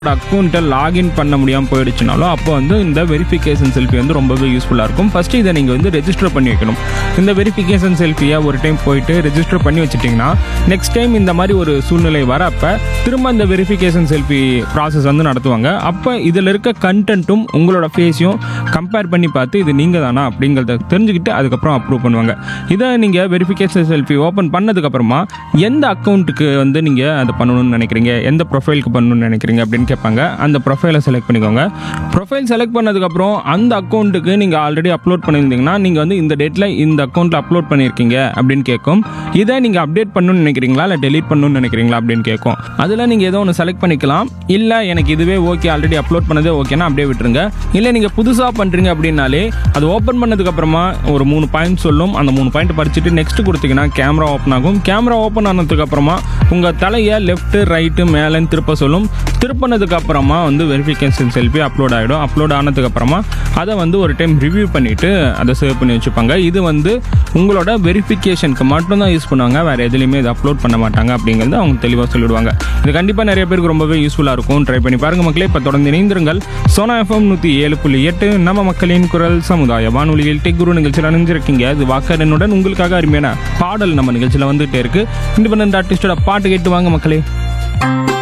அக்கௌண்ட்டை லாகின் பண்ண முடியாமல் போயிடுச்சுனாலும் அப்போ வந்து இந்த வெரிஃபிகேஷன் செல்ஃபி வந்து ரொம்பவே யூஸ்ஃபுல்லாக இருக்கும் ஃபஸ்ட்டு இதை நீங்கள் வந்து ரெஜிஸ்டர் பண்ணி வைக்கணும் இந்த வெரிஃபிகேஷன் செல்ஃபியை ஒரு டைம் போயிட்டு ரெஜிஸ்டர் பண்ணி வச்சிட்டிங்கன்னா நெக்ஸ்ட் டைம் இந்த மாதிரி ஒரு சூழ்நிலை வரப்ப திரும்ப இந்த வெரிஃபிகேஷன் செல்ஃபி ப்ராசஸ் வந்து நடத்துவாங்க அப்போ இதில் இருக்க கண்டென்ட்டும் உங்களோட ஃபேஸையும் கம்பேர் பண்ணி பார்த்து இது நீங்கள் தானா அப்படிங்கிறத தெரிஞ்சுக்கிட்டு அதுக்கப்புறம் அப்ரூவ் பண்ணுவாங்க இதை நீங்கள் வெரிஃபிகேஷன் செல்ஃபி ஓப்பன் பண்ணதுக்கப்புறமா எந்த அக்கௌண்ட்டுக்கு வந்து நீங்கள் அதை பண்ணணும்னு நினைக்கிறீங்க எந்த ப்ரொஃபைலுக்கு பண்ணணும்னு நினைக்கிறீங்க அப்படின்னு கேட்பாங்க அந்த ப்ரொஃபைலை செலக்ட் பண்ணிக்கோங்க ப்ரொஃபைல் செலக்ட் பண்ணதுக்கப்புறம் அந்த அக்கௌண்ட்டுக்கு நீங்கள் ஆல்ரெடி அப்லோட் பண்ணியிருந்தீங்கன்னா நீங்கள் வந்து இந்த டேட்டில் இந்த அக்கௌண்ட்டில் அப்லோட் பண்ணியிருக்கீங்க அப்படின்னு கேட்கும் இதை நீங்கள் அப்டேட் பண்ணணும்னு நினைக்கிறீங்களா இல்லை டெலீட் பண்ணணும்னு நினைக்கிறீங்களா அப்படின்னு கேட்கும் அதில் நீங்கள் ஏதோ ஒன்று செலக்ட் பண்ணிக்கலாம் இல்லை எனக்கு இதுவே ஓகே ஆல்ரெடி அப்லோட் பண்ணதே ஓகேனா அப்படியே விட்டுருங்க இல்லை நீங்கள் புதுசாக பண்ணுறீங்க அப்படின்னாலே அது ஓப்பன் பண்ணதுக்கப்புறமா ஒரு மூணு பாயிண்ட் சொல்லும் அந்த மூணு பாயிண்ட் படிச்சுட்டு நெக்ஸ்ட் கொடுத்தீங்கன்னா கேமரா ஓப்பன் ஆகும் கேமரா ஓப்பன் ஆனதுக்கப்புறமா உங்கள் தலையை லெஃப்ட் ரைட்டு மேலேன்னு திருப்ப சொல்லும் திருப்பினதுக்கு அப்புறமா வந்து வெரிஃபிகேஷன் செல்ஃபி அப்லோட் ஆகிடும் அப்லோட் ஆனதுக்கப்புறமா அதை வந்து ஒரு டைம் ரிவ்யூ பண்ணிவிட்டு அதை சேவ் பண்ணி வச்சுப்பாங்க இது வந்து உங்களோட வெரிஃபிகேஷனுக்கு மட்டும்தான் யூஸ் பண்ணுவாங்க வேறு எதுலேயுமே இதை அப்லோட் பண்ண மாட்டாங்க அப்படிங்கிறது அவங்க தெளிவாக சொல்லிடுவாங்க இது கண்டிப்பாக நிறைய பேருக்கு ரொம்பவே யூஸ்ஃபுல்லாக இருக்கும் ட்ரை பண்ணி பாருங்கள் மக்களே இப்போ தொடர்ந்து இணைந்திருங்கள் சோனா எஃப்எம் நூற்றி ஏழு புள்ளி எட்டு நம்ம மக்களின் குரல் சமுதாய வானொலியில் டெக் குரு நிகழ்ச்சியில் அணிஞ்சிருக்கீங்க அது வாக்கரனுடன் உங்களுக்காக அருமையான பாடல் நம்ம நிகழ்ச்சியில் வந்துகிட்டே இருக்கு இண்டிபெண்ட் ஆர்டிஸ்டோட பாட்டு கேட்டு வாங்க மக்களே